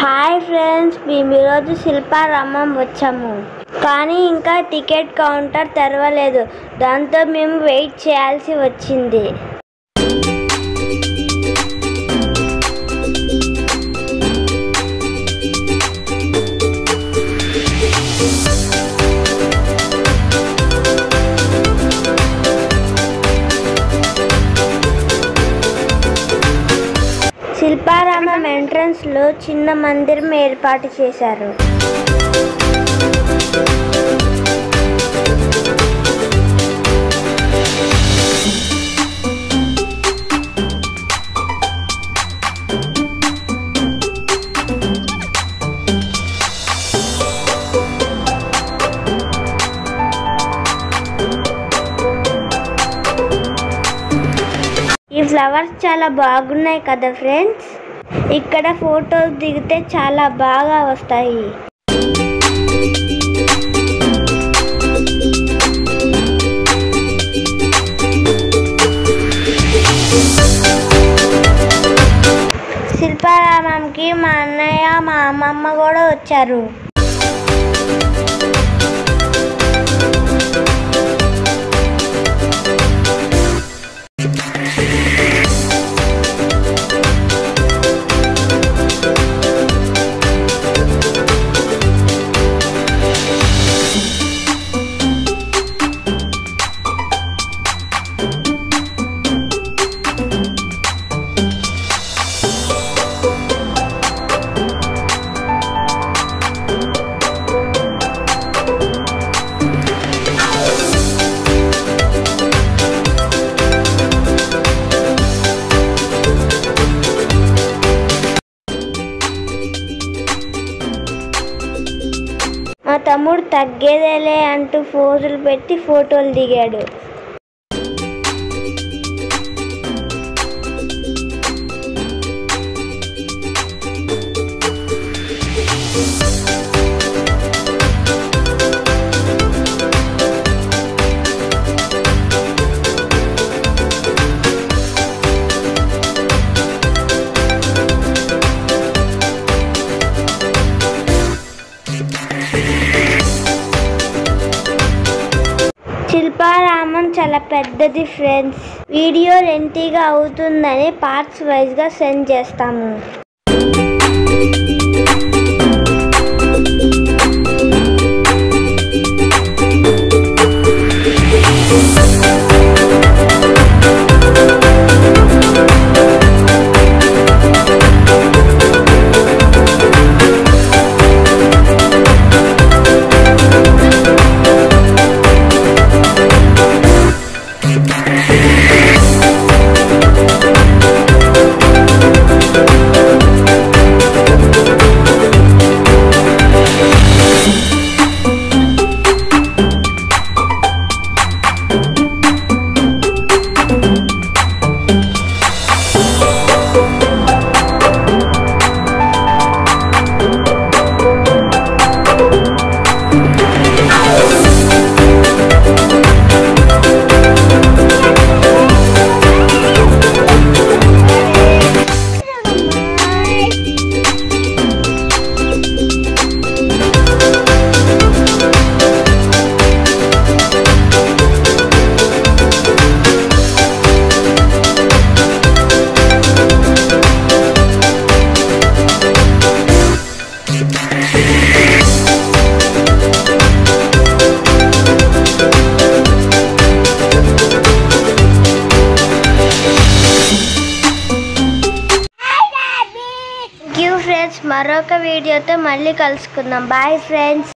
hi friends మేము ఈరోజు శిల్పారామం వచ్చాము కానీ ఇంకా టికెట్ కౌంటర్ తెరవలేదు దాంతో మేము వెయిట్ చేయాల్సి వచ్చింది శిల్పారామం ఎంట్రన్స్ లో చిన్న మందిరం ఏర్పాటు చేశారు ఈ ఫ్లవర్స్ చాలా బాగున్నాయి కదా ఫ్రెండ్స్ ఇక్కడ ఫొటోస్ దిగితే చాలా బాగా వస్తాయి శిల్పారామంకి మా అన్నయ్య మా అమ్మమ్మ కూడా వచ్చారు మా తమ్ముడు తగ్గేదేలే అంటూ ఫోజులు పెట్టి ఫోటోలు దిగాడు శిల్పారామం చాలా పెద్దది ఫ్రెండ్స్ వీడియో లెంతీగా అవుతుందని పార్ట్స్ వైజ్గా సెండ్ చేస్తాము థ్యాంక్ యూ ఫ్రెండ్స్ మరొక వీడియోతో మళ్ళీ కలుసుకుందాం బాయ్ ఫ్రెండ్స్